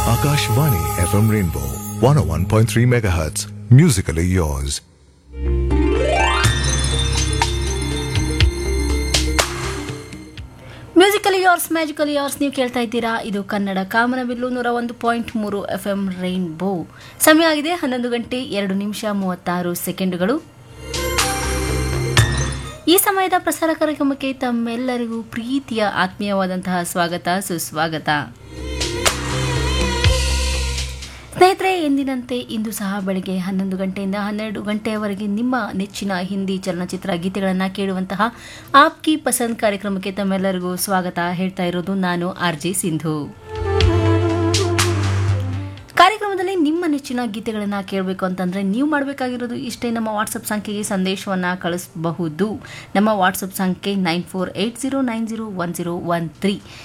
Akashvani FM Rainbow 101.3 MHz. Musically yours. Musically yours magically yours ನೀವು ಕೇಳ್ತಾ ಇದ್ದೀರಾ ಇದು ಕನ್ನಡ ಕಾಮನಬಿಲ್ಲು ನೂರ ಒಂದು ಪಾಯಿಂಟ್ ಮೂರು ಎಫ್ ಎಂ ರೈನ್ಬೋ ಸಮಯ ಆಗಿದೆ ಹನ್ನೊಂದು ಗಂಟೆ ಎರಡು ನಿಮಿಷ ಮೂವತ್ತಾರು ಸೆಕೆಂಡುಗಳು ಈ ಸಮಯದ ಪ್ರಸಾರ ಕಾರ್ಯಕ್ರಮಕ್ಕೆ ತಮ್ಮೆಲ್ಲರಿಗೂ ಪ್ರೀತಿಯ ಆತ್ಮೀಯವಾದಂತಹ ಸ್ವಾಗತ ಸುಸ್ವಾಗತ ಸ್ನೇಹಿತರೆ ಎಂದಿನಂತೆ ಇಂದು ಸಹ ಬೆಳಗ್ಗೆ ಹನ್ನೊಂದು ಗಂಟೆಯಿಂದ ಹನ್ನೆರಡು ಗಂಟೆಯವರೆಗೆ ನಿಮ್ಮ ನೆಚ್ಚಿನ ಹಿಂದಿ ಚಲನಚಿತ್ರ ಗೀತೆಗಳನ್ನು ಕೇಳುವಂತಹ ಆಪ್ಕಿ ಪಸಂದ್ ಕಾರ್ಯಕ್ರಮಕ್ಕೆ ತಮ್ಮೆಲ್ಲರಿಗೂ ಸ್ವಾಗತ ಹೇಳ್ತಾ ಇರೋದು ನಾನು ಆರ್ ಜೆ ಸಿಂಧು ಕಾರ್ಯಕ್ರಮದಲ್ಲಿ ನಿಮ್ಮ ನೆಚ್ಚಿನ ಗೀತೆಗಳನ್ನು ಕೇಳಬೇಕು ಅಂತಂದರೆ ನೀವು ಮಾಡಬೇಕಾಗಿರೋದು ಇಷ್ಟೇ ನಮ್ಮ ವಾಟ್ಸಪ್ ಸಂಖ್ಯೆಗೆ ಸಂದೇಶವನ್ನು ಕಳಿಸಬಹುದು ನಮ್ಮ ವಾಟ್ಸಪ್ ಸಂಖ್ಯೆ nine four eight zero nine zero one zero one three